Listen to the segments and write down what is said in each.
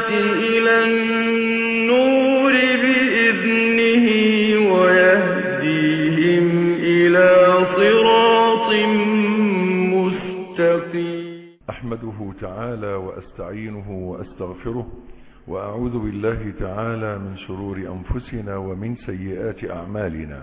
إلى النور بإذنه ويهديهم إلى صراط مستقيم أحمده تعالى وأستعينه وأستغفره وأعوذ بالله تعالى من شرور أنفسنا ومن سيئات أعمالنا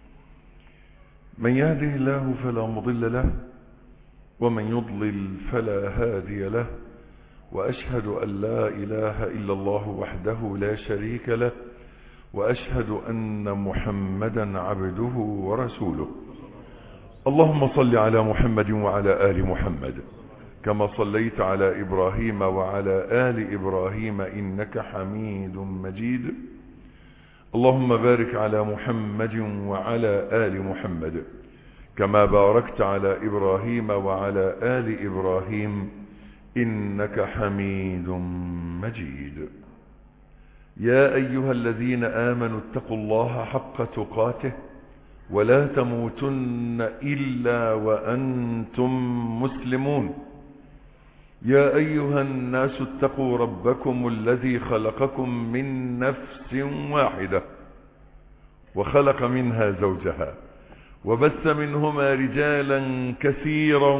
من يهده الله فلا مضل له ومن يضلل فلا هادي له وأشهد أن لا إله إلا الله وحده لا شريك له وأشهد أن محمدا عبده ورسوله اللهم صل على محمد وعلى آل محمد كما صليت على إبراهيم وعلى آل إبراهيم إنك حميد مجيد اللهم بارك على محمد وعلى آل محمد كما باركت على إبراهيم وعلى آل إبراهيم إنك حميد مجيد يا أيها الذين آمنوا اتقوا الله حق تقاته ولا تموتن إلا وأنتم مسلمون يا أيها الناس اتقوا ربكم الذي خلقكم من نفس واحدة وخلق منها زوجها وبث منهما رجالا كثيرا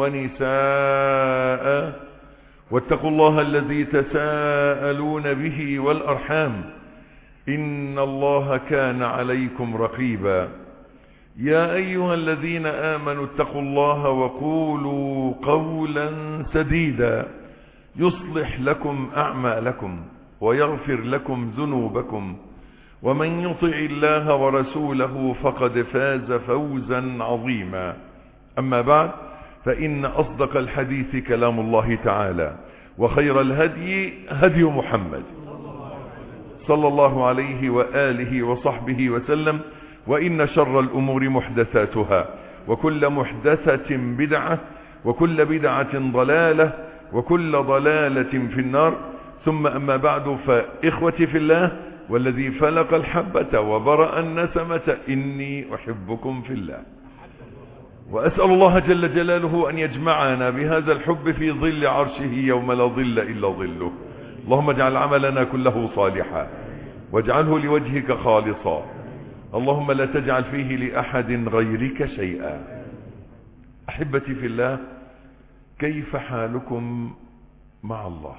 ونساء واتقوا الله الذي تساءلون به والأرحام إن الله كان عليكم رقيبا يا أيها الذين آمنوا اتقوا الله وقولوا قولا سديدا يصلح لكم أعمالكم ويغفر لكم ذنوبكم ومن يطع الله ورسوله فقد فاز فوزا عظيما أما بعد فإن أصدق الحديث كلام الله تعالى وخير الهدي هدي محمد صلى الله عليه وآله وصحبه وسلم وإن شر الأمور محدثاتها وكل محدثة بدعة وكل بدعة ضلالة وكل ضلالة في النار ثم أما بعد فإخوتي في الله والذي فلق الحبة وبرأ النسمة إني أحبكم في الله وأسأل الله جل جلاله أن يجمعنا بهذا الحب في ظل عرشه يوم لا ظل إلا ظله اللهم اجعل عملنا كله صالحا واجعله لوجهك خالصا اللهم لا تجعل فيه لأحد غيرك شيئا أحبتي في الله كيف حالكم مع الله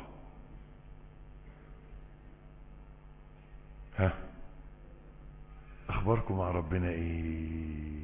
ها أخباركم مع ربنا إيه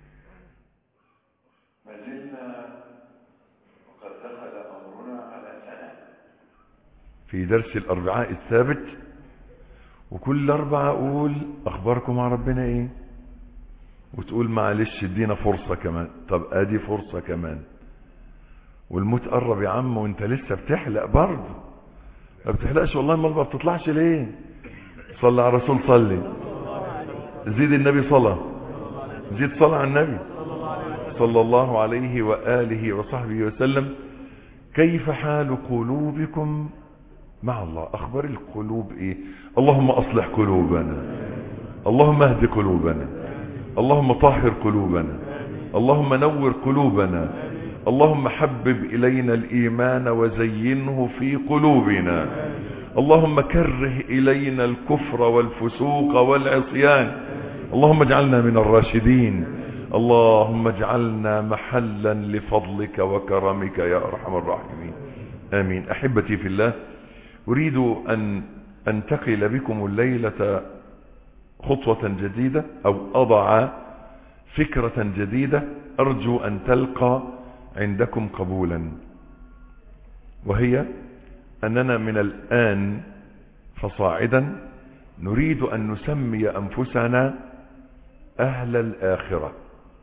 ما زلنا وقد دخل أمرنا على سنة في درس الأربعاء الثابت وكل أربعة أقول أخباركم مع ربنا إيه وتقول معلش ادينا فرصة كمان طب ادي فرصة كمان والموت قرب يا عم وانت لسه بتحلق برضه ما بتحلقش والله ما ما بتطلعش ليه صلى على الرسول صلي زيد النبي صلى زيد صلى على النبي صلى الله عليه وآله وصحبه وسلم كيف حال قلوبكم مع الله أخبار القلوب إيه اللهم أصلح قلوبنا اللهم اهد قلوبنا اللهم طهر قلوبنا اللهم نور قلوبنا اللهم حبب إلينا الإيمان وزينه في قلوبنا اللهم كره إلينا الكفر والفسوق والعصيان اللهم اجعلنا من الراشدين اللهم اجعلنا محلا لفضلك وكرمك يا أرحم الراحمين آمين أحبتي في الله أريد أن أنتقل بكم الليلة خطوة جديدة أو أضع فكرة جديدة أرجو أن تلقى عندكم قبولا وهي أننا من الآن فصاعدا نريد أن نسمي أنفسنا أهل الآخرة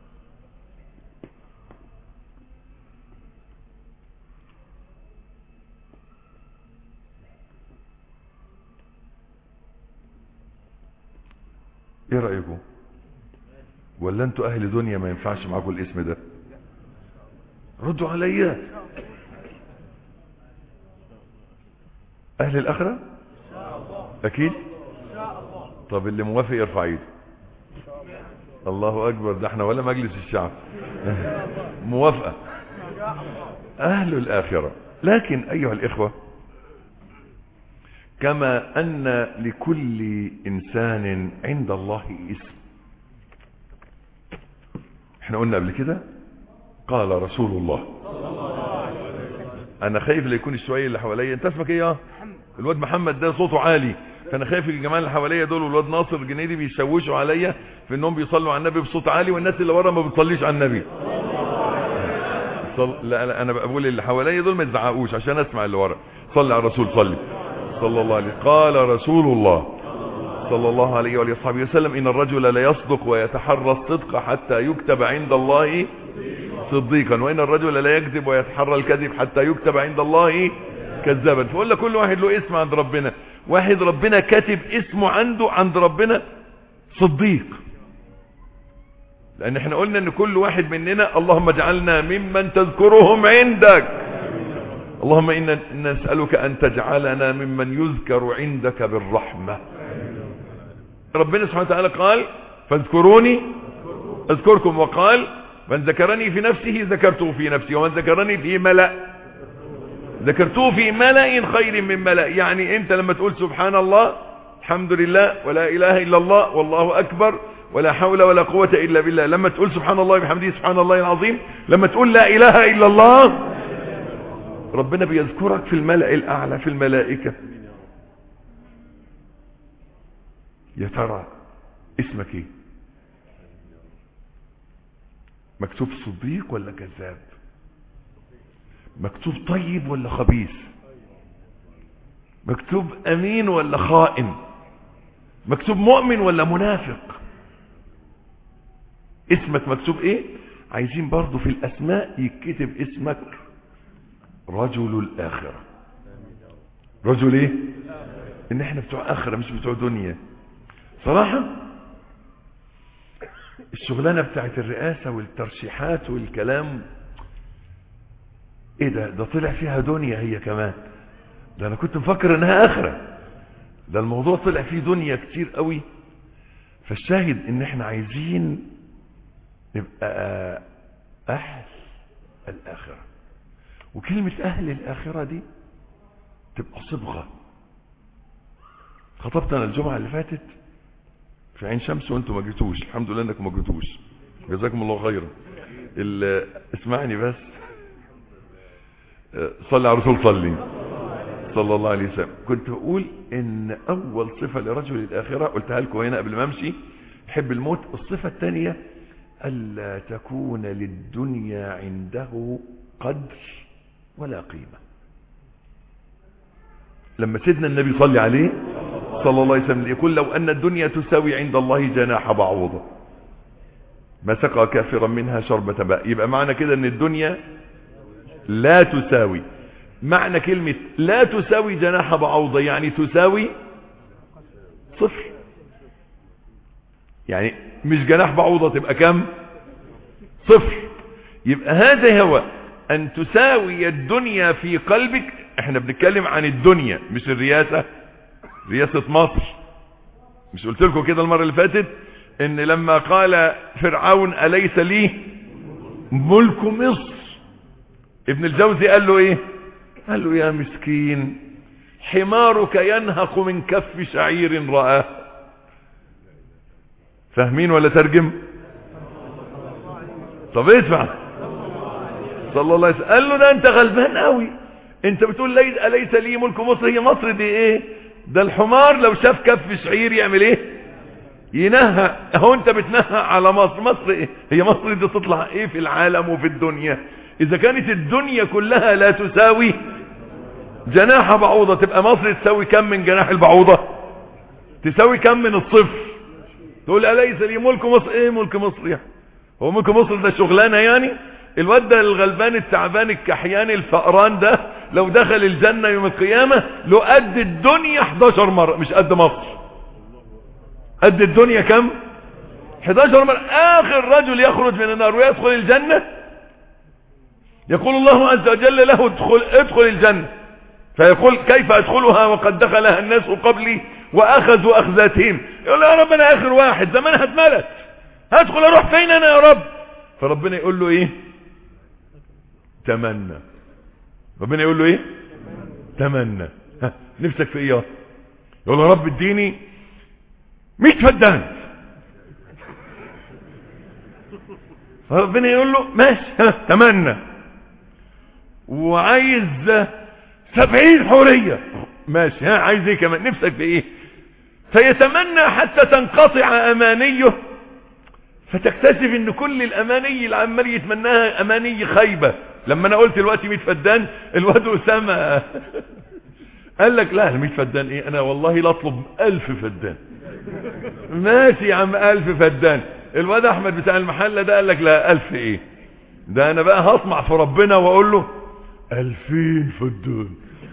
ايه رأيكم ولا انتوا اهل دنيا ما ينفعش معاكم الاسم ده ردوا عليا اهل الاخرة اكيد طب اللي موافق يرفع ايده الله اكبر ده احنا ولا مجلس الشعب موافقة اهل الاخرة لكن ايها الاخوة كما أن لكل إنسان عند الله اسم احنا قلنا قبل كده قال رسول الله انا خايف لا يكون الشوية اللي حواليا انت اسمك ايه يا الواد محمد ده صوته عالي فانا خايف الجماعه اللي حواليا دول والواد ناصر الجنيدي بيشوشوا عليا في انهم بيصلوا على النبي بصوت عالي والناس اللي ورا ما بتصليش على النبي صل... لا لا انا بقول اللي حواليا دول ما تزعقوش عشان اسمع اللي ورا صلي على الرسول صلي صلى الله عليه قال رسول الله صلى الله عليه وآله وصحبه وسلم إن الرجل لا يصدق ويتحرى الصدق حتى يكتب عند الله صديقا وإن الرجل لا يكذب ويتحرى الكذب حتى يكتب عند الله كذابا فقول لك كل واحد له اسم عند ربنا واحد ربنا كاتب اسمه عنده عند ربنا صديق لأن احنا قلنا ان كل واحد مننا اللهم اجعلنا ممن تذكرهم عندك اللهم إنا نسألك أن تجعلنا ممن يذكر عندك بالرحمة ربنا سبحانه وتعالى قال فاذكروني اذكركم وقال من ذكرني في نفسه ذكرته في نفسي ومن ذكرني في ملأ ذكرته في ملأ خير من ملأ يعني انت لما تقول سبحان الله الحمد لله ولا اله الا الله والله اكبر ولا حول ولا قوة الا بالله لما تقول سبحان الله بحمده سبحان الله العظيم لما تقول لا اله الا الله ربنا بيذكرك في الملأ الاعلى في الملائكة يا ترى اسمك ايه مكتوب صديق ولا كذاب مكتوب طيب ولا خبيث مكتوب امين ولا خائن مكتوب مؤمن ولا منافق اسمك مكتوب ايه عايزين برضو في الاسماء يكتب اسمك رجل الاخرة رجل ايه ان احنا بتوع اخرة مش بتوع دنيا صراحة الشغلانة بتاعت الرئاسة والترشيحات والكلام ايه ده ده طلع فيها دنيا هي كمان ده انا كنت مفكر انها اخرة ده الموضوع طلع فيه دنيا كتير قوي فالشاهد ان احنا عايزين نبقى اهل الاخرة وكلمة اهل الاخرة دي تبقى صبغة خطبت انا الجمعة اللي فاتت في عين شمس وانتم ما جيتوش الحمد لله انكم ما جيتوش جزاكم الله خيرا اسمعني بس صلي على الرسول صلي صلى الله عليه وسلم كنت بقول ان اول صفة لرجل الاخرة قلتها لكم هنا قبل ما امشي حب الموت الصفة الثانية الا تكون للدنيا عنده قدر ولا قيمة لما سيدنا النبي صلى عليه صلى الله عليه وسلم يقول لو أن الدنيا تساوي عند الله جناح بعوضة ما سقى كافرا منها شربة ماء يبقى معنى كده ان الدنيا لا تساوي معنى كلمة لا تساوي جناح بعوضة يعني تساوي صفر يعني مش جناح بعوضة تبقى كم صفر يبقى هذا هو ان تساوي الدنيا في قلبك احنا بنتكلم عن الدنيا مش الرياسة رياسة مصر مش قلت لكم كده المرة اللي فاتت ان لما قال فرعون أليس لي ملك مصر ابن الجوزي قال له ايه قال له يا مسكين حمارك ينهق من كف شعير رآه فاهمين ولا ترجم طب ادفع صلى الله عليه وسلم قال له ده انت غلبان قوي انت بتقول ليس أليس لي ملك مصر هي مصر دي ايه ده الحمار لو شاف كف شعير يعمل ايه ينهى اهو انت بتنهى على مصر مصر ايه هي مصر دي تطلع ايه في العالم وفي الدنيا اذا كانت الدنيا كلها لا تساوي جناح بعوضة تبقى مصر تساوي كم من جناح البعوضة تساوي كم من الصفر تقول أليس لي ملك مصر ايه ملك مصر يعني هو ملك مصر ده شغلانة يعني الواد ده الغلبان التعبان الكحيان الفقران ده لو دخل الجنة يوم القيامة له قد الدنيا 11 مرة مش قد مصر قد الدنيا كم 11 مرة اخر رجل يخرج من النار ويدخل الجنة يقول الله عز وجل له ادخل, ادخل الجنة فيقول كيف ادخلها وقد دخلها الناس قبلي واخذوا اخذاتهم يقول يا رب انا اخر واحد زمانها اتملت هدخل اروح فين انا يا رب فربنا يقول له ايه تمنى ربنا يقول له ايه تمنى ها نفسك في ايه يقول يا رب اديني 100 فدان فربنا يقول له ماشي ها تمنى وعايز سبعين حورية ماشي ها عايز ايه كمان نفسك في ايه فيتمنى حتى تنقطع امانيه فتكتشف ان كل الاماني اللي عمال يتمناها اماني خايبة لما انا قلت دلوقتي 100 فدان الواد اسامه قال لك لا 100 فدان ايه انا والله لا اطلب 1000 فدان ماشي يا عم 1000 فدان الواد احمد بتاع المحله ده قال لك لا 1000 ايه ده انا بقى هطمع في ربنا واقول له 2000 فدان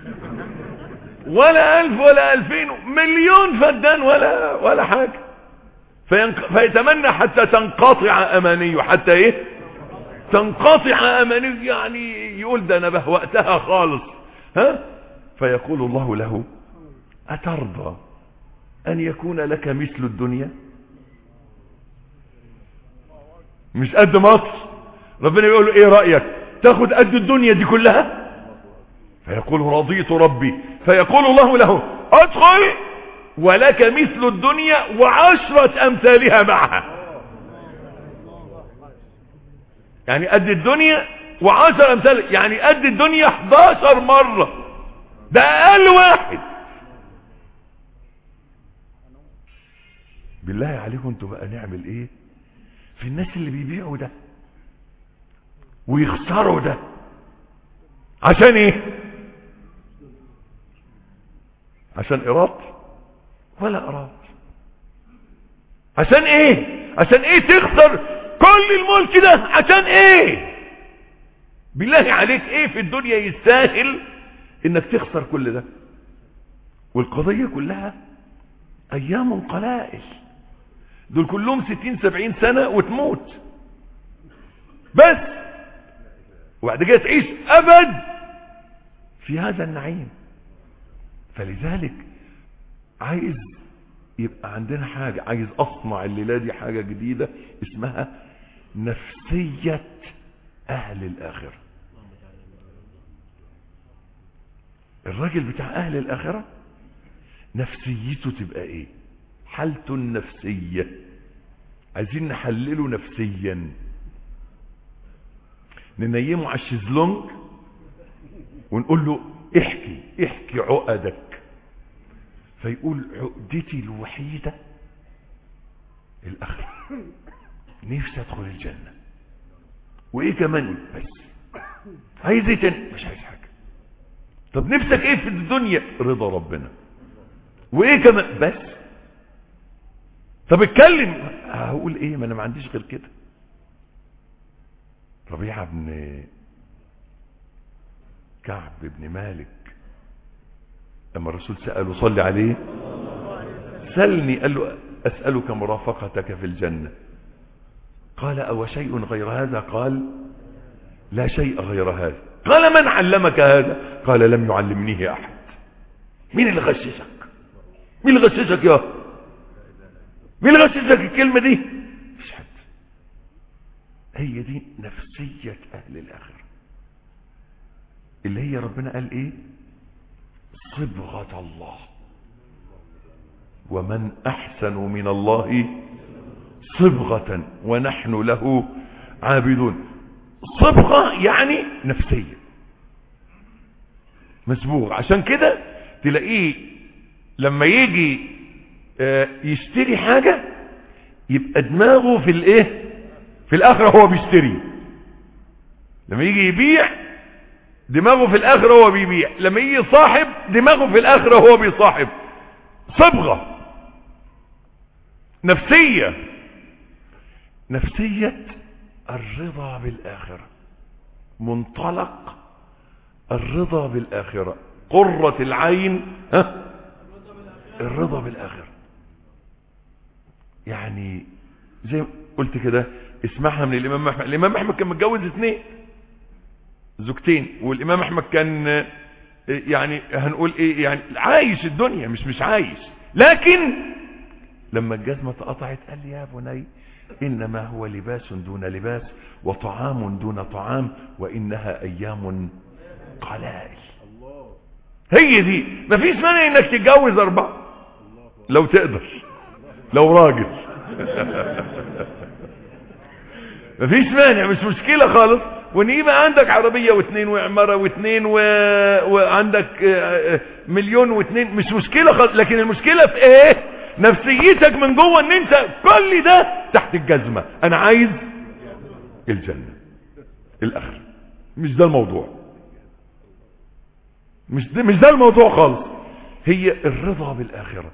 ولا 1000 ولا 2000 مليون فدان ولا ولا حاجه فينق... فيتمنى حتى تنقطع امانيه حتى ايه تنقطع امانيه يعني يقول ده انا بهوأتها خالص ها فيقول الله له اترضى ان يكون لك مثل الدنيا مش قد مصر ربنا يقول له ايه رأيك تاخد قد الدنيا دي كلها فيقول رضيت ربي فيقول الله له ادخل ولك مثل الدنيا وعشرة امثالها معها يعني قد الدنيا وعشر امثال يعني قد الدنيا 11 مرة ده اقل واحد بالله عليكم انتوا بقى نعمل ايه في الناس اللي بيبيعوا ده ويخسروا ده عشان ايه عشان ايراد ولا ايراد عشان ايه عشان ايه تخسر كل الملك ده عشان ايه بالله عليك ايه في الدنيا يستاهل انك تخسر كل ده والقضية كلها ايام قلائل دول كلهم ستين سبعين سنة وتموت بس وبعد كده تعيش ابد في هذا النعيم فلذلك عايز يبقى عندنا حاجة عايز اصنع الليلة دي حاجة جديدة اسمها نفسية اهل الاخرة الراجل بتاع اهل الاخرة نفسيته تبقى ايه حالته النفسية عايزين نحلله نفسيا ننيمه على الشيزلونج ونقول له احكي احكي عقدك فيقول عقدتي الوحيدة الاخرة نفسي ادخل الجنة وايه كمان بس عايز ايه تاني مش عايز حاجة طب نفسك ايه في الدنيا رضا ربنا وايه كمان بس طب اتكلم هقول ايه ما انا ما عنديش غير كده ربيعة بن كعب بن مالك لما الرسول سأله صلي عليه سلني قال له أسألك مرافقتك في الجنة قال أو شيء غير هذا قال لا شيء غير هذا قال من علمك هذا قال لم يعلمنيه أحد مين اللي غششك مين اللي غششك يا مين اللي غششك الكلمة دي مش حد هي دي نفسية أهل الآخرة اللي هي ربنا قال إيه صبغة الله ومن أحسن من الله صبغة ونحن له عابدون صبغة يعني نفسية مسبوغ عشان كده تلاقيه لما يجي يشتري حاجة يبقى دماغه في الايه في الاخرة هو بيشتري لما يجي يبيع دماغه في الاخرة هو بيبيع لما يجي يصاحب دماغه في الاخرة هو بيصاحب صبغة نفسية نفسية الرضا بالآخرة منطلق الرضا بالآخرة قرة العين ها الرضا بالآخرة يعني زي ما قلت كده اسمعها من الإمام أحمد الإمام أحمد كان متجوز اثنين زوجتين والإمام أحمد كان يعني هنقول ايه يعني عايش الدنيا مش مش عايش لكن لما الجزمة اتقطعت قال لي يا بني إنما هو لباس دون لباس وطعام دون طعام وإنها أيام قلائل هي دي مفيش مانع انك تتجوز أربعة لو تقدر لو راجل مفيش مانع مش مشكلة خالص وان يبقى عندك عربية واثنين وعمارة واثنين و... وعندك آه، آه، مليون واثنين مش مشكلة خالص لكن المشكلة في ايه نفسيتك من جوه ان انت كل ده تحت الجزمة انا عايز الجنة الاخر مش ده الموضوع مش ده, مش ده الموضوع خالص هي الرضا بالاخرة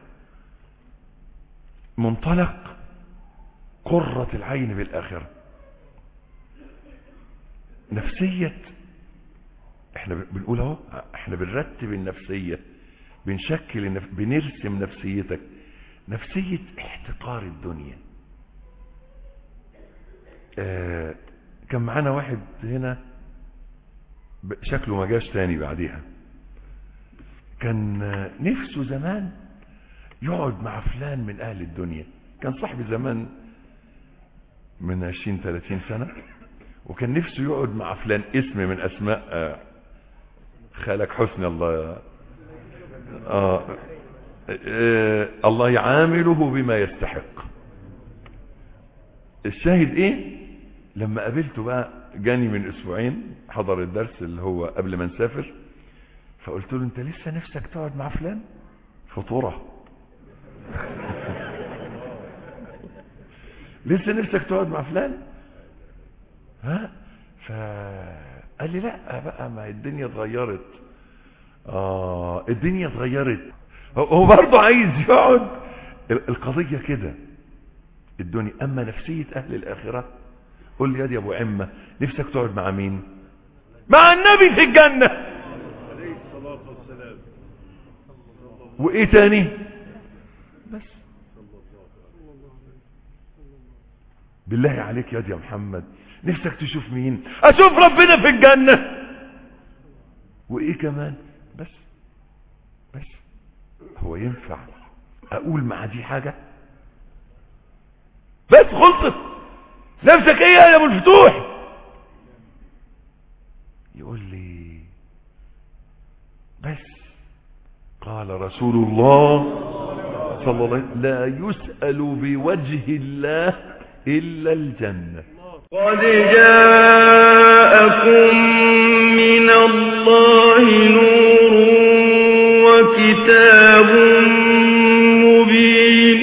منطلق قرة العين بالاخره نفسية احنا بنقول اهو احنا بنرتب النفسية بنشكل النف... بنرسم نفسيتك نفسية احتقار الدنيا آه كان معانا واحد هنا ب- شكله ما جاش تاني بعديها كان آه، نفسه زمان يقعد مع فلان من اهل الدنيا كان صاحبي زمان من 20 30 سنة وكان نفسه يقعد مع فلان اسم من اسماء آه، خالك حسني الله آه آه الله يعامله بما يستحق الشاهد ايه لما قابلته بقى جاني من اسبوعين حضر الدرس اللي هو قبل ما نسافر فقلت له انت لسه نفسك تقعد مع فلان فطوره لسه نفسك تقعد مع فلان ها فقال لي لا بقى ما الدنيا اتغيرت اه الدنيا اتغيرت هو- هو برضه عايز يقعد ال- القضية كده الدنيا اما نفسية اهل الاخرة قول لي يا دي ابو عمة نفسك تقعد مع مين مع النبي في الجنة وايه تاني بس بالله عليك يا دي يا محمد نفسك تشوف مين اشوف ربنا في الجنة وايه كمان بس بس هو ينفع اقول مع دي حاجة بس خلصت نفسك ايه يا ابو الفتوح يقول لي بس قال رسول الله صلى الله عليه وسلم لا يسأل بوجه الله إلا الجنة قد جاءكم من الله نور وكتاب مبين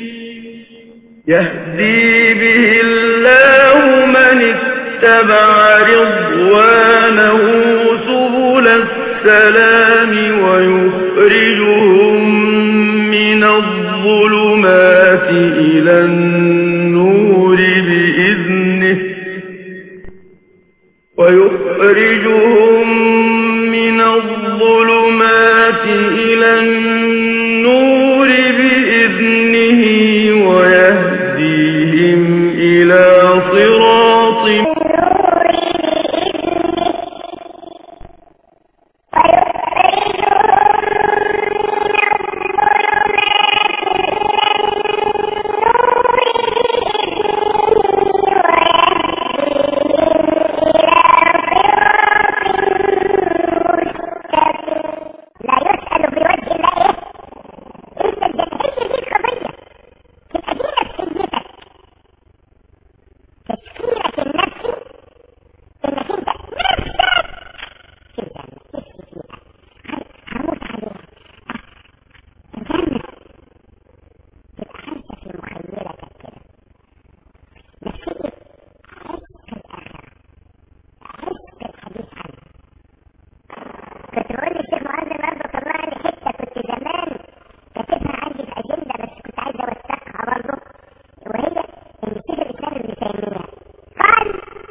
يهدي به الله من اتبع رضوانه سبل السلام ويخرجهم من الظلمات إلى النور بإذنه ويخرجهم من الظلمات إلى النور بإذنه ويهديهم إلى صراط لا يسأل بوجه الله إلا الجنة هي دي القضية تبقى دي نفسيتك تشكيلك النفسي انك انت نفسك في الجنة نفسي فيها هل- هموت عليها آه، الجنة تبقى عايشة في مخيلتك كده نفسية عشق الآخرة عشق الحديث عنها كنت بقول للشيخ معاذ النهارده طلع لي حته كنت زمان كاتبها عندي في اجنده بس كنت عايز اوثقها برضه وهي ان شيخ الاسلام ابن تيميه قال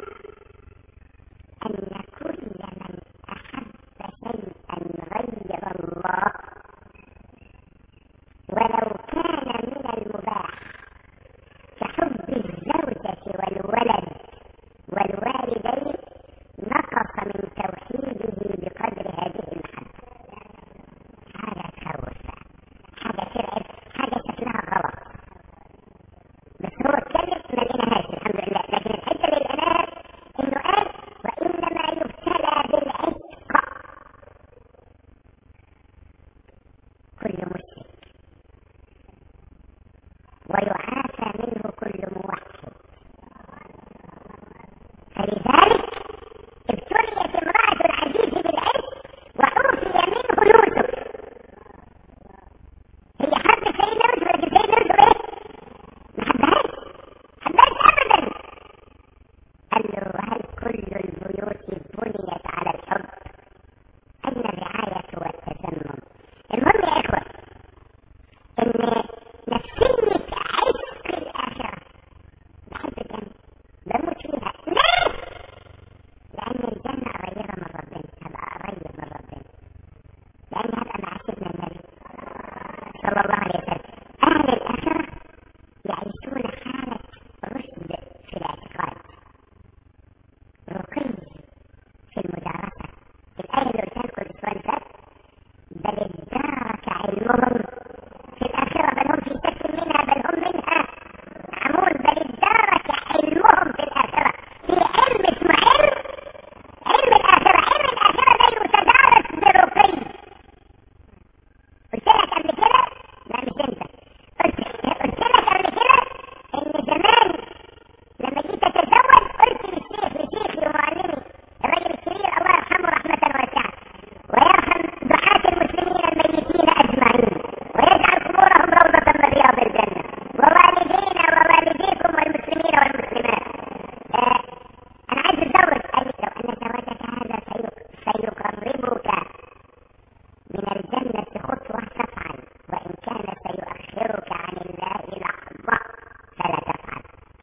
ان كل من احب شيئا غير الله ولو كان من المباح كحب الزوجة والولد والوالدين نقص من توحيده بقدر هذه المحبة حاجة تخوف حاجة ترعب حاجة شكلها غلط بس هو اتكلم ما لقيناهاش الحمد لله لكن الحتة اللي لقيناها انه قال وانما يبتلى بالعشق كل مشرك صلى الله عليه وسلم أهل الآخرة يعيشون حالة رشد في الاعتقاد رقي في المدارسة الآية اللي قلتها لكم الأسبوع اللي فات بل ادارك علمهم في الآخرة بل هم في شك منها بل هم منها عمون بل ادارك علمهم في الآخرة في علم اسمه علم علم الآخرة علم الآخرة ده يتدارس برقي قلت لك قبل كده لا مش انت قلت قلت لك قبل كده ان زمان لما جيت اتزوج قلت للشيخ لشيخي ومعلمي الرجل الكبير الله يرحمه رحمة واسعة ويرحم دعاة المسلمين الميتين اجمعين ويجعل قبورهم روضة من رياض الجنة ووالدينا ووالديكم والمسلمين والمسلمات آه انا عايز اتزوج قال لي لو ان زواجك هذا سيق- سيقربك من الجنة خطوة تفعل وإن كان سيؤخرك عن الله لحظة فلا تفعل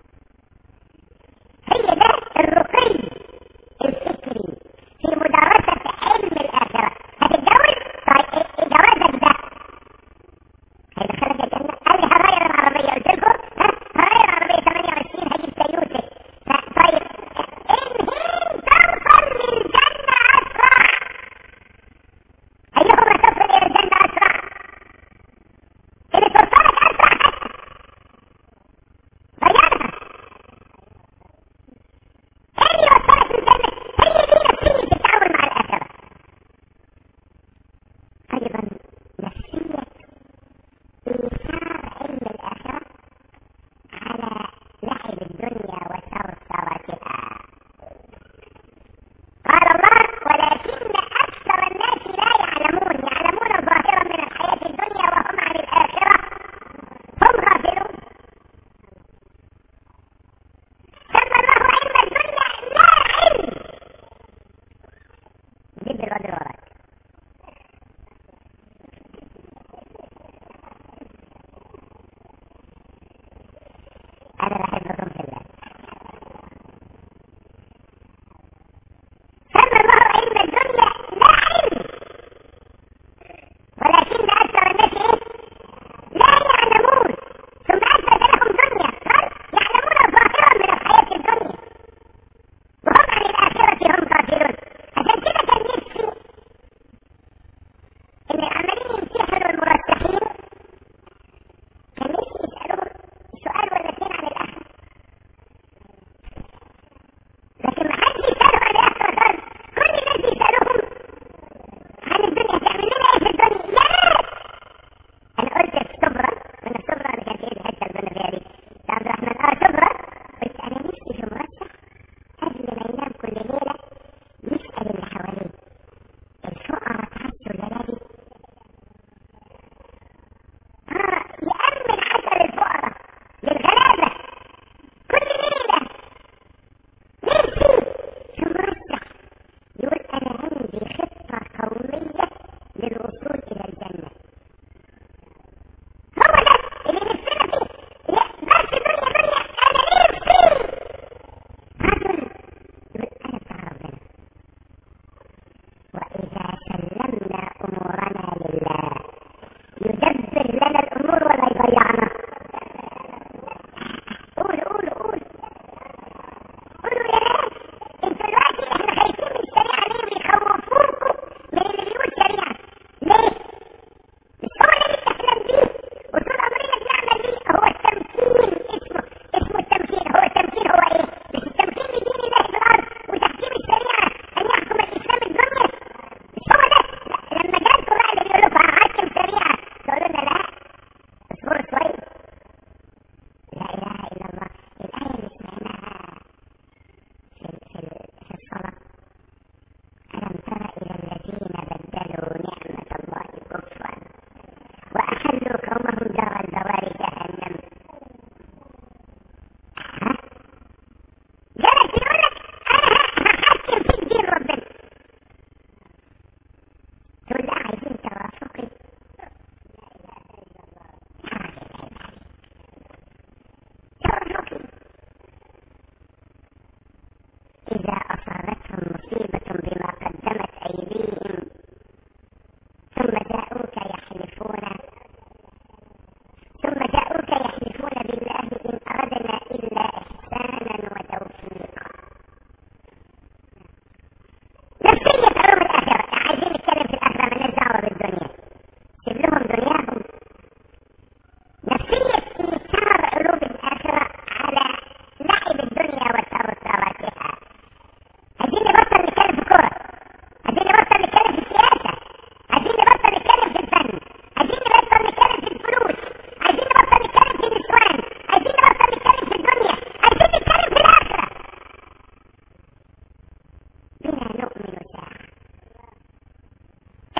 هي ده الرقي الفكري في مدارسة علم الآخرة هتتجوز طيب إيه جوازك ده هيدخلك الجنة قال لي هغير العربية قلت لكم ها هغير العربية 28 هجيب تويوتا ف- طيب انهين توصل للجنة أسرع أيهما تصل إلى الجنة أسرع؟ اللي توصلك أسرع حتى غيرها إيه اللي يوصلك للجنة؟ هي دي نفسية التعامل مع الآخرة أيضا نفسية إيثار علم الآخرة على لعب الدنيا وثرثرتها قال الله ولكن أكثر الناس لا يعلمون يعلمون ظاهرا من الحياة الدنيا وهم عن الآخرة هم غافلون سمى الله علم الدنيا لا علم جد الواد اللي وراك أنا بحبكم في الله سمى الله علم الدنيا لا علم ولكن أكثر الناس إيه؟ لا يعلمون ثم أثبت لهم دنيا قال يعلمون ظاهرا من الحياة الدنيا وهم عن الآخرة هم غافلون عشان كده كان نفسي إن العمليين يمتحنوا المرشحين كان نفسي يسألوهم سؤال ولا اثنين عن الآخرة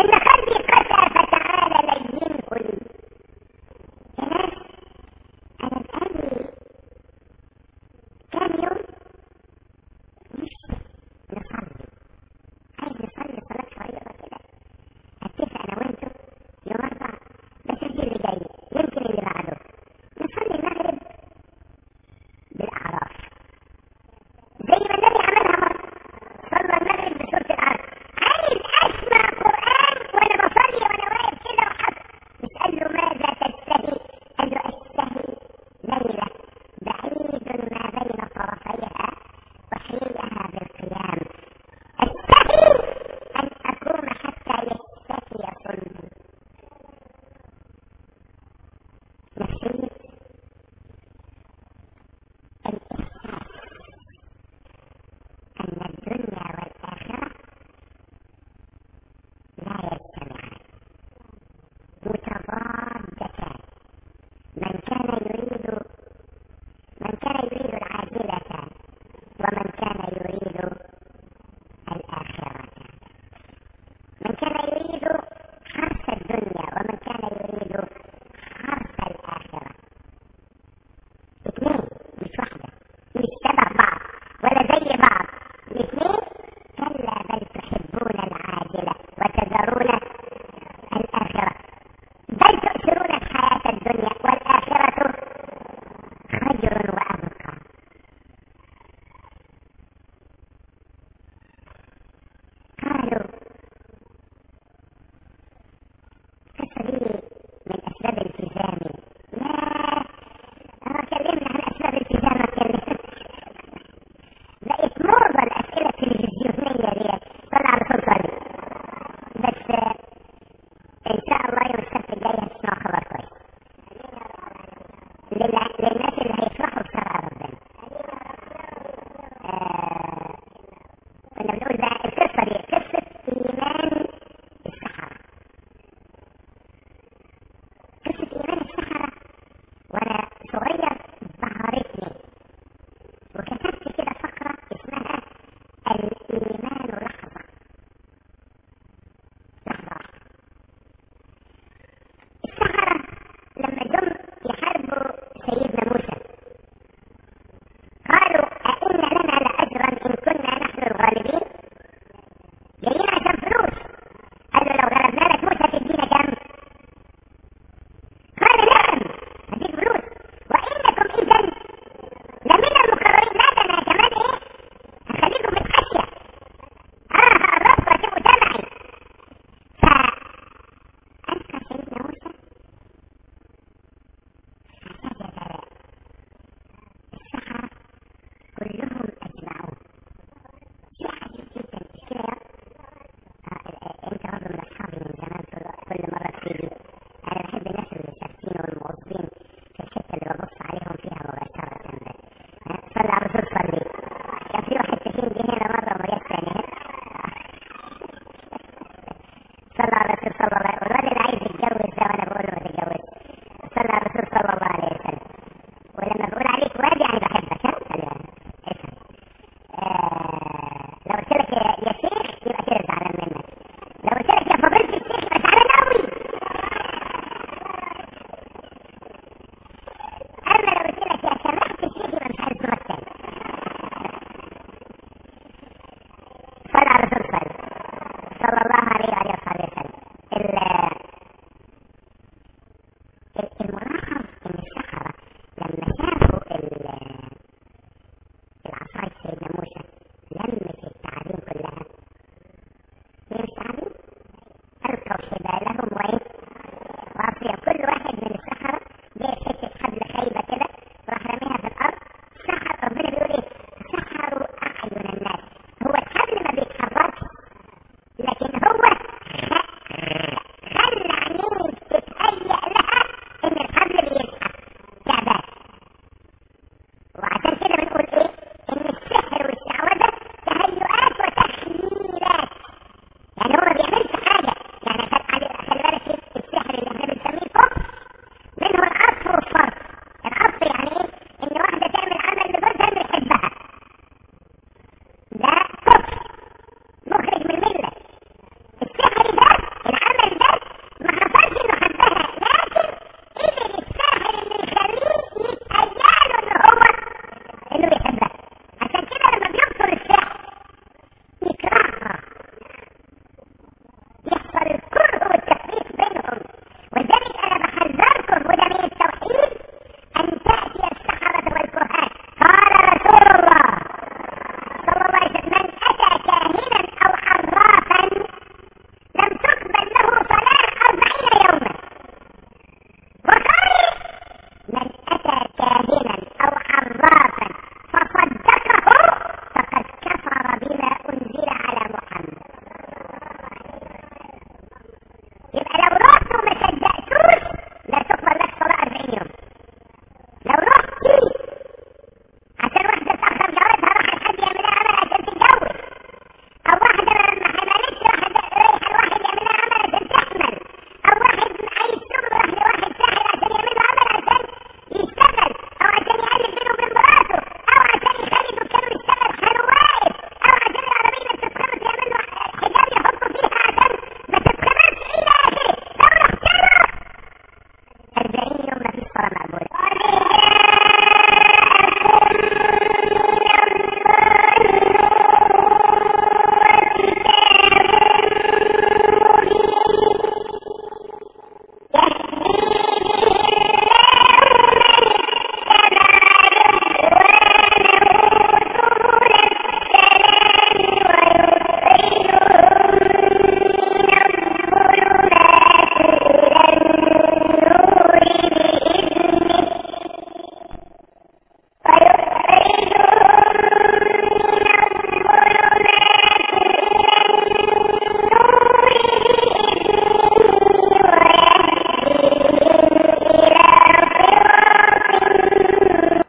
إن قلبي قسى فتعالى لينه لي يا ناس أنا بقالي كام يوم نفسي نصلي عايز نصلي صلاة صغيرة كده هتفق أنا وأنتم يوم أربع بس الجيل اللي جاي يمكن اللي بعده نصلي المغرب بالأعراف زي ما النبي عملها مرة صلى المغرب بسورة العرب عايز أسمع قرآن وأنا بصلي وأنا واقف كده وحط يسأل له ماذا تشتهي؟ قال له أشتهي ليلة بعيد ما بين طرفيها وحيلها بالقيام أشتهي أن أقوم حتى يشتكي صلبي نفسية الإحساس أن الدنيا والآخرة لا يجتمعان متضادتان من كان يريد من كان يريد العاجلة ومن كان يريد الآخرة من كان يريد حرث الدنيا ومن كان يريد حرث الآخرة اثنين مش واحدة مش شبه بعض ولا زي بعض الاثنين كلا بل تحبون العاجلة وتذرون الآخرة بل تؤثرون الحياة الدنيا والآخرة خير وأبقى قالوا القصة دي من أسباب التزامي لا أنا كلمنا عن أسباب التزام ما كلمنا بقت موضة الأسئلة التلفزيونية ديت طلع على طول صلي بس آه، إن شاء الله يوم السبت الجاي هتسمعوا خبر كويس لل- للناس اللي هيفرحوا بشرع ربنا آه، كنا بنقول بقى القصة دي قصة إيمان السحرة قصة إيمان السحرة وأنا صغير بهرتني وكتبت كده فقرة اسمها الإيمان لحظة لحظة واحدة السحرة لما جم يحاربوا سيدنا موسى قالوا أئن لنا لأجرا إن كنا نحن الغالبين جايين عشان فلوس قالوا لو غلبنا لك موسى تدينا كام قال نعم هديك فلوس وإنكم إذا لمن المقررين لا ده أنا كمان إيه هخليكم بالخشية آه هقربكم هتبقوا تبعي فألقى سيدنا موسى فسجد السحرة كلهم أجمعون في عجيب جدا كده انت برضه من اصحابي من زمان كل- كل مره تيجي انا بحب الناس اللي ثابتين والموظفين في الحته اللي ببص عليهم فيها مباشره بس ها، صلي على الرسول صلي كان في واحد تخين جه هنا مره وما جاش تاني ها؟ صلى على الرسول صلى الله عليه وسلم والراجل عايز يتجوز ده وانا بقول له ما تتجوزش صلى على الرسول صلى الله عليه وسلم ولما بقول عليك واد يعني بحبك ها خلي بالك. افهم آه، لو قلت لك يا يا شيخ يبقى كده زعلان منك لو قلت لك يا فضيلة الشيخ يبقى زعلان قوي اما لو قلت لك يا سماحة الشيخ يبقى مش عايز تمثل صلى على الرسول صلى صلى الله عليه وعلى اله وسلم ال- ال- الملاحظ ان السحرة لما شافوا ال- العصاية سيدنا موسى لمت التعابين كلها هي مش تعابين ألقوا حبالهم